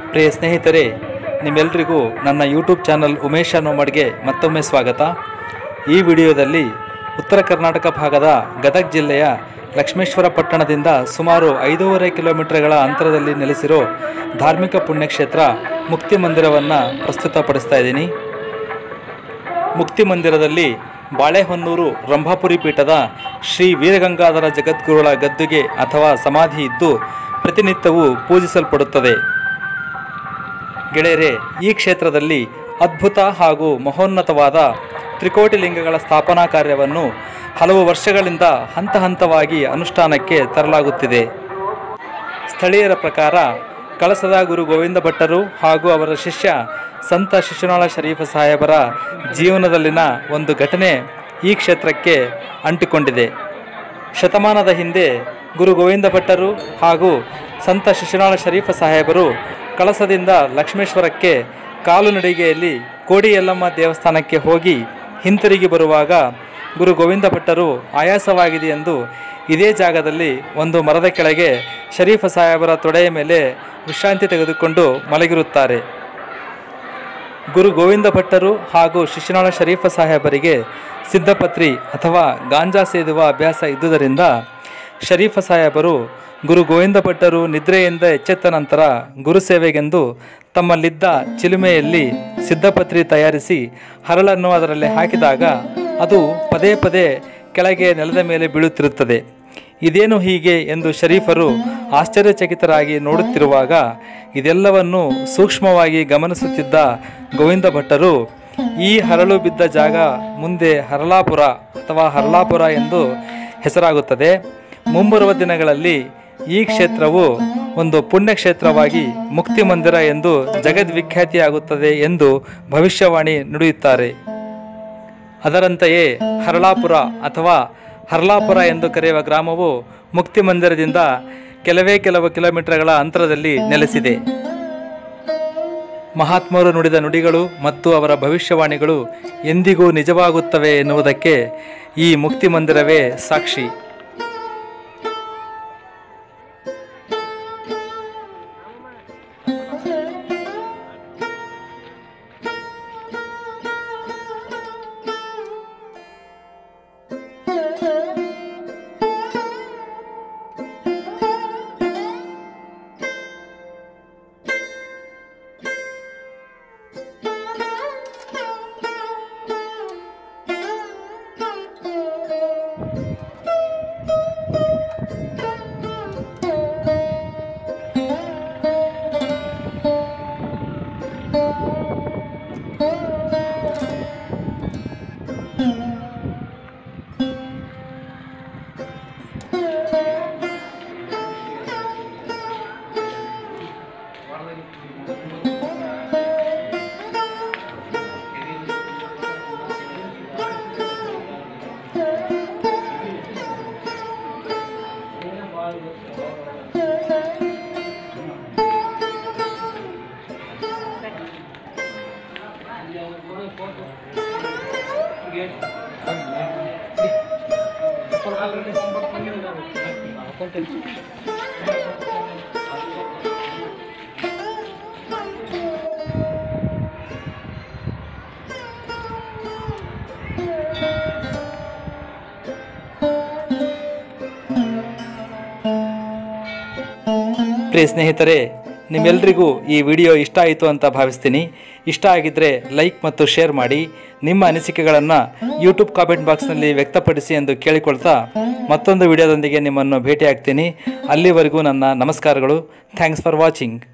ಪ್ರಿಯ ಸ್ನೇಹಿತರೆ ನಿಮ್ಮೆಲ್ರಿಗೂ ನನ್ನ ಯೂಟ್ಯೂಬ್ ಚಾನಲ್ ಉಮೇಶ ನೋಮಡ್ಗೆ ಮತ್ತೊಮ್ಮೆ ಸ್ವಾಗತ ಈ ವಿಡಿಯೋದಲ್ಲಿ ಉತ್ತರ ಕರ್ನಾಟಕ ಭಾಗದ ಗದಗ ಜಿಲ್ಲೆಯ ಲಕ್ಷ್ಮೇಶ್ವರ ಪಟ್ಟಣದಿಂದ ಸುಮಾರು ಐದೂವರೆ ಕಿಲೋಮೀಟರ್ಗಳ ಅಂತರದಲ್ಲಿ ನೆಲೆಸಿರೋ ಧಾರ್ಮಿಕ ಪುಣ್ಯಕ್ಷೇತ್ರ ಮುಕ್ತಿ ಮಂದಿರವನ್ನು ಪ್ರಸ್ತುತಪಡಿಸ್ತಾ ಇದ್ದೀನಿ ಮುಕ್ತಿ ಮಂದಿರದಲ್ಲಿ ಬಾಳೆಹೊನ್ನೂರು ರಂಭಾಪುರಿ ಪೀಠದ ಶ್ರೀ ವೀರಗಂಗಾಧರ ಜಗದ್ಗುರುಗಳ ಗದ್ದುಗೆ ಅಥವಾ ಸಮಾಧಿ ಇದ್ದು ಪ್ರತಿನಿತ್ಯವೂ ಪೂಜಿಸಲ್ಪಡುತ್ತದೆ ಗೆಳೆಯರೆ ಈ ಕ್ಷೇತ್ರದಲ್ಲಿ ಅದ್ಭುತ ಹಾಗೂ ಮಹೋನ್ನತವಾದ ತ್ರಿಕೋಟಿ ಲಿಂಗಗಳ ಸ್ಥಾಪನಾ ಕಾರ್ಯವನ್ನು ಹಲವು ವರ್ಷಗಳಿಂದ ಹಂತ ಹಂತವಾಗಿ ಅನುಷ್ಠಾನಕ್ಕೆ ತರಲಾಗುತ್ತಿದೆ ಸ್ಥಳೀಯರ ಪ್ರಕಾರ ಕಳಸದ ಗುರು ಗೋವಿಂದ ಭಟ್ಟರು ಹಾಗೂ ಅವರ ಶಿಷ್ಯ ಸಂತ ಶಿಶುನಾಳ ಶರೀಫ ಸಾಹೇಬರ ಜೀವನದಲ್ಲಿನ ಒಂದು ಘಟನೆ ಈ ಕ್ಷೇತ್ರಕ್ಕೆ ಅಂಟಿಕೊಂಡಿದೆ ಶತಮಾನದ ಹಿಂದೆ ಗುರು ಗೋವಿಂದ ಭಟ್ಟರು ಹಾಗೂ ಸಂತ ಶಿಶುನಾಳ ಶರೀಫ ಸಾಹೇಬರು ಕಳಸದಿಂದ ಲಕ್ಷ್ಮೇಶ್ವರಕ್ಕೆ ಕಾಲು ನಡಿಗೆಯಲ್ಲಿ ಕೋಡಿ ಯಲ್ಲಮ್ಮ ದೇವಸ್ಥಾನಕ್ಕೆ ಹೋಗಿ ಹಿಂತಿರುಗಿ ಬರುವಾಗ ಗುರು ಗೋವಿಂದ ಭಟ್ಟರು ಆಯಾಸವಾಗಿದೆ ಎಂದು ಇದೇ ಜಾಗದಲ್ಲಿ ಒಂದು ಮರದ ಕೆಳಗೆ ಶರೀಫ ಸಾಹೇಬರ ತೊಡೆಯ ಮೇಲೆ ವಿಶ್ರಾಂತಿ ತೆಗೆದುಕೊಂಡು ಮಲಗಿರುತ್ತಾರೆ ಗುರು ಗೋವಿಂದ ಭಟ್ಟರು ಹಾಗೂ ಶಿಶುನಾಳ ಶರೀಫ ಸಾಹೇಬರಿಗೆ ಸಿದ್ಧಪತ್ರಿ ಅಥವಾ ಗಾಂಜಾ ಸೇದುವ ಅಭ್ಯಾಸ ಇದ್ದುದರಿಂದ ಶರೀಫ ಸಾಹೇಬರು ಗುರು ಗೋವಿಂದ ಭಟ್ಟರು ನಿದ್ರೆಯಿಂದ ಎಚ್ಚೆತ್ತ ನಂತರ ಗುರು ಸೇವೆಗೆಂದು ತಮ್ಮಲ್ಲಿದ್ದ ಚಿಲುಮೆಯಲ್ಲಿ ಸಿದ್ಧಪತ್ರಿ ತಯಾರಿಸಿ ಹರಳನ್ನು ಅದರಲ್ಲಿ ಹಾಕಿದಾಗ ಅದು ಪದೇ ಪದೇ ಕೆಳಗೆ ನೆಲದ ಮೇಲೆ ಬೀಳುತ್ತಿರುತ್ತದೆ ಇದೇನು ಹೀಗೆ ಎಂದು ಶರೀಫರು ಆಶ್ಚರ್ಯಚಕಿತರಾಗಿ ನೋಡುತ್ತಿರುವಾಗ ಇದೆಲ್ಲವನ್ನು ಸೂಕ್ಷ್ಮವಾಗಿ ಗಮನಿಸುತ್ತಿದ್ದ ಗೋವಿಂದ ಭಟ್ಟರು ಈ ಹರಳು ಬಿದ್ದ ಜಾಗ ಮುಂದೆ ಹರಳಾಪುರ ಅಥವಾ ಹರಳಾಪುರ ಎಂದು ಹೆಸರಾಗುತ್ತದೆ ಮುಂಬರುವ ದಿನಗಳಲ್ಲಿ ಈ ಕ್ಷೇತ್ರವು ಒಂದು ಪುಣ್ಯಕ್ಷೇತ್ರವಾಗಿ ಮುಕ್ತಿ ಮಂದಿರ ಎಂದು ಜಗದ್ವಿಖ್ಯಾತಿಯಾಗುತ್ತದೆ ಎಂದು ಭವಿಷ್ಯವಾಣಿ ನುಡಿಯುತ್ತಾರೆ ಅದರಂತೆಯೇ ಹರಳಾಪುರ ಅಥವಾ ಹರ್ಲಾಪುರ ಎಂದು ಕರೆಯುವ ಗ್ರಾಮವು ಮುಕ್ತಿ ಮಂದಿರದಿಂದ ಕೆಲವೇ ಕೆಲವು ಕಿಲೋಮೀಟರ್ಗಳ ಅಂತರದಲ್ಲಿ ನೆಲೆಸಿದೆ ಮಹಾತ್ಮರು ನುಡಿದ ನುಡಿಗಳು ಮತ್ತು ಅವರ ಭವಿಷ್ಯವಾಣಿಗಳು ಎಂದಿಗೂ ನಿಜವಾಗುತ್ತವೆ ಎನ್ನುವುದಕ್ಕೆ ಈ ಮುಕ್ತಿ ಮಂದಿರವೇ ಸಾಕ್ಷಿ ಪ್ರಿಯ ಸ್ನೇಹಿತರೆ ನಿಮ್ಮೆಲ್ರಿಗೂ ಈ ವಿಡಿಯೋ ಇಷ್ಟ ಆಯಿತು ಅಂತ ಭಾವಿಸ್ತೀನಿ ಇಷ್ಟ ಆಗಿದ್ದರೆ ಲೈಕ್ ಮತ್ತು ಶೇರ್ ಮಾಡಿ ನಿಮ್ಮ ಅನಿಸಿಕೆಗಳನ್ನು ಯೂಟ್ಯೂಬ್ ಕಾಮೆಂಟ್ ಬಾಕ್ಸ್ನಲ್ಲಿ ವ್ಯಕ್ತಪಡಿಸಿ ಎಂದು ಕೇಳಿಕೊಳ್ತಾ ಮತ್ತೊಂದು ವಿಡಿಯೋದೊಂದಿಗೆ ನಿಮ್ಮನ್ನು ಭೇಟಿ ಆಗ್ತೀನಿ ಅಲ್ಲಿವರೆಗೂ ನನ್ನ ನಮಸ್ಕಾರಗಳು ಥ್ಯಾಂಕ್ಸ್ ಫಾರ್ ವಾಚಿಂಗ್